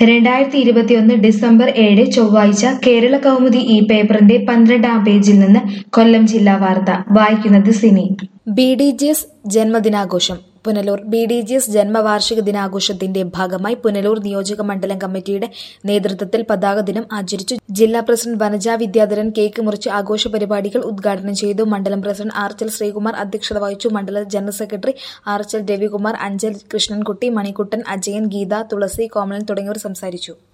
രണ്ടായിരത്തി ഇരുപത്തിയൊന്ന് ഡിസംബർ ഏഴ് ചൊവ്വാഴ്ച കേരള കൗമുദി ഈ പേപ്പറിന്റെ പന്ത്രണ്ടാം പേജിൽ നിന്ന് കൊല്ലം ജില്ലാ വാർത്ത വായിക്കുന്നത് Sini B D G S ജന്മദിനാഘോഷം Punalur B D G S ജന്മവാർഷിക ദിനാഘോഷത്തിന്റെ ഭാഗമായി പുനലൂർ നിയോജക മണ്ഡലം കമ്മിറ്റിയുടെ നേതൃത്വത്തിൽ പതാക ദിനം ആചരിച്ചു ജില്ലാ പ്രസിഡന്റ് വനജ വിദ്യാധരൻ കേക്ക് മുറിച്ച് ആഘോഷ പരിപാടികൾ ഉദ്ഘാടനം ചെയ്തു മണ്ഡലം പ്രസിഡന്റ് ആർച്ചൽ ശ്രീകുമാർ അധ്യക്ഷത വഹിച്ചു മണ്ഡലം ജനറൽ സെക്രട്ടറി ആർച്ചൽ രവികുമാർ അഞ്ചൽ കൃഷ്ണൻകുട്ടി മണിക്കുട്ടൻ അജയൻ ഗീത തുളസി കോമലൻ തുടങ്ങിയവർ സംസാരിച്ചു